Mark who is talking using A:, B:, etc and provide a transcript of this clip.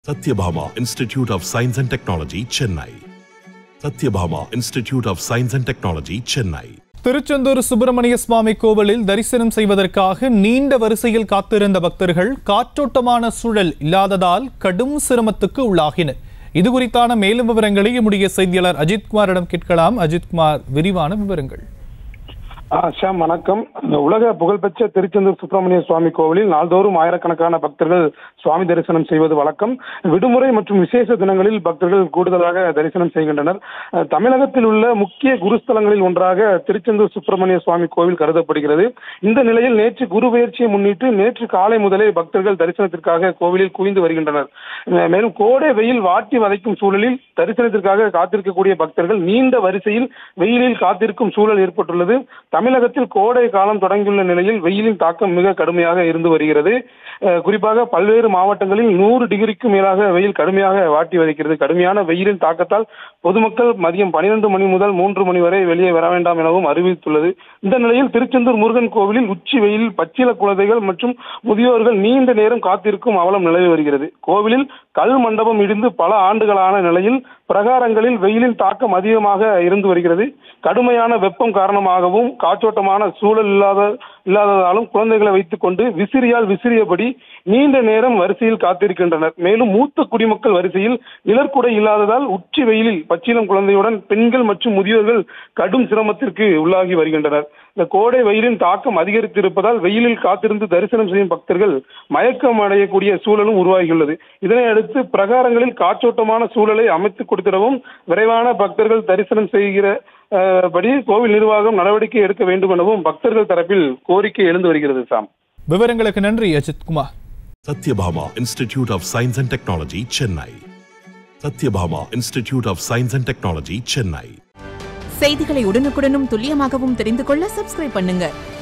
A: Satyabhama Institute of Science and Technology, Chennai. Satyabhama Institute of Science and Technology, Chennai.
B: Tiruchendur Subramaniya சுவாமி கோவிலில் தரிசனம் செய்வதற்காக நீண்ட வரிசையில் காத்திருந்த பக்தர்கள் காற்றோட்டமான சூழல் இல்லாததால் கடும் சிரமத்துக்கு உள்ளாகினர் இது குறித்தான மேலும் விவரங்களை நம்முடைய செய்தியாளர் அஜித்குமாரிடம் கேட்கலாம் அஜித்குமார் விரிவான விவரங்கள்
C: ஆ, ஷாம் வணக்கம் உலக புகழ்பெற்ற திருச்செந்தூர் சுப்பிரமணிய சுவாமி கோவிலில் நாள்தோறும் ஆயிரக்கணக்கான பக்தர்கள் சுவாமி தரிசனம் செய்வது வழக்கம் விடுமுறை மற்றும் விசேஷ தினங்களில் பக்தர்கள் கூடுதலாக தரிசனம் செய்கின்றனர் அஹ், தமிழகத்தில் உள்ள முக்கிய குருஸ்தலங்களில் ஒன்றாக திருச்செந்தூர் சுப்பிரமணிய சுவாமி கோவில் கருதப்படுகிறது இந்த நிலையில் நேற்று குரு பெயர்ச்சியை முன்னிட்டு நேற்று காலை முதலே பக்தர்கள் தரிசனத்திற்காக கோவிலில் குவிந்து வருகின்றனர் அஹ், மேலும் கோடை வெயில் வாட்டி வதைக்கும் சூழலில் தரிசனத்திற்காக காத்திருக்கக்கூடிய பக்தர்கள் நீண்ட வரிசையில் வெயிலில் காத்திருக்கும் சூழல் ஏற்பட்டுள்ளது தமிழகத்தில் கோடை காலம் தொடங்கியுள்ள நிலையில் வெயிலின் தாக்கம் மிக கடுமையாக இருந்து வருகிறது அஹ் குறிப்பாக பல்வேறு மாவட்டங்களில் நூறு டிகிரிக்கும் மேலாக வெயில் கடுமையாக வாட்டி வதைக்கிறது கடுமையான வெயிலின் தாக்கத்தால் பொதுமக்கள் மதியம் பனிரெண்டு மணி முதல் மூன்று மணி வரை வெளியே வர வேண்டாம் எனவும் அறிவித்துள்ளது இந்த நிலையில் திருச்செந்தூர் முருகன் கோவிலில் உச்சி வெயில் பச்சில குழந்தைகள் மற்றும் முதியோர்கள் நீண்ட நேரம் காத்திருக்கும் அவலம் நிலவி வருகிறது கோவிலில் கல் மண்டபம் இடிந்து பல ஆண்டுகளான நிலையில் பிரகாரங்களில் வெயிலின் தாக்கம் அதிகமாக இருந்து வருகிறது கடுமையான வெப்பம் காரணமாகவும் காற்றோட்டமான சூழல் இல்லாத இல்லாததாலும் குழந்தைகளை வைத்துக் கொண்டு விசிறியால் விசிறியபடி நீண்ட நேரம் வரிசையில் காத்திருக்கின்றனர் மேலும் மூத்த குடிமக்கள் வரிசையில் நிழற்குடை இல்லாததால் உச்சி வெயிலில் பச்சிளம் குழந்தையுடன் பெண்கள் மற்றும் முதியோர்கள் கடும் சிரமத்திற்கு உள்ளாகி வருகின்றனர் இந்த கோடை வெயிலின் தாக்கம் அதிகரித்திருப்பதால் வெயிலில் காத்திருந்து தரிசனம் செய்யும் பக்தர்கள் மயக்கம் அடையக்கூடிய சூழலும் உருவாகியுள்ளது இதனை அடுத்து பிரகாரங்களில் காற்றோட்டமான சூழலை அமைத்து கொடுத்திடவும் விரைவான பக்தர்கள் தரிசனம் செய்கிற அஹ், படி கோவில் நிர்வாகம் நடவடிக்கை எடுக்க வேண்டும் எனவும் பக்தர்கள் தரப்பில் கோரிக்கை எழுந்து வருகிறது சாம்
B: விவரங்களுக்கு நன்றி Ajithkumar
A: Satyabhama Institute of Science and Technology, Chennai. Satyabhama Institute of Science and Technology, Chennai.
D: செய்திகளை உடனுக்குடனும் துல்லியமாகவும் தெரிந்து கொள்ள சப்ஸ்கிரைப் பண்ணுங்க